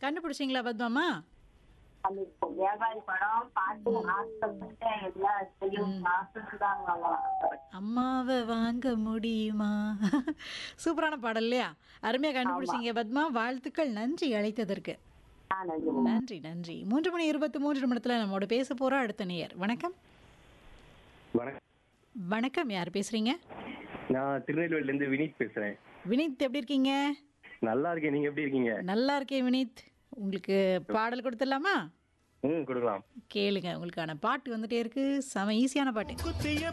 கண்டுபிடிச்சிங்களா பத்மாமா அந்த வியாபாரி படம் பாட்டு ஆசைப்பட்ட எல்லாத்தையும் ஆசைதான் வாங்கலாம் அம்மாவை வாங்க முடியுமா சூப்பரான பாடல் இல்லையா அருமையாக கண்டுபிடிச்சிங்க பத்மா வாழ்த்துக்கள் நன்றி அழைத்ததற்கு ஆ நன்றி நன்றி நன்றி மூன்று மணி இருபத்தி மூன்று நிமிடத்தில் நம்மோட பேச போகிற அடுத்த நேயர் வணக்கம் வணக்கம் வணக்கம் யார் பேசுறீங்க நான் திருநெல்வேலில இருந்து வினீத் பேசுறேன் வினித் எப்படி இருக்கீங்க நல்லா இருக்கேன் நீங்க எப்படி இருக்கீங்க நல்லா இருக்கேன் வினித் உங்களுக்கு பாடல் கொடுத்துடலாமா ம் கொடுக்கலாம் கேளுங்க உங்களுக்கான பாட்டு வந்துட்டே இருக்கு செம ஈஸியான பாட்டு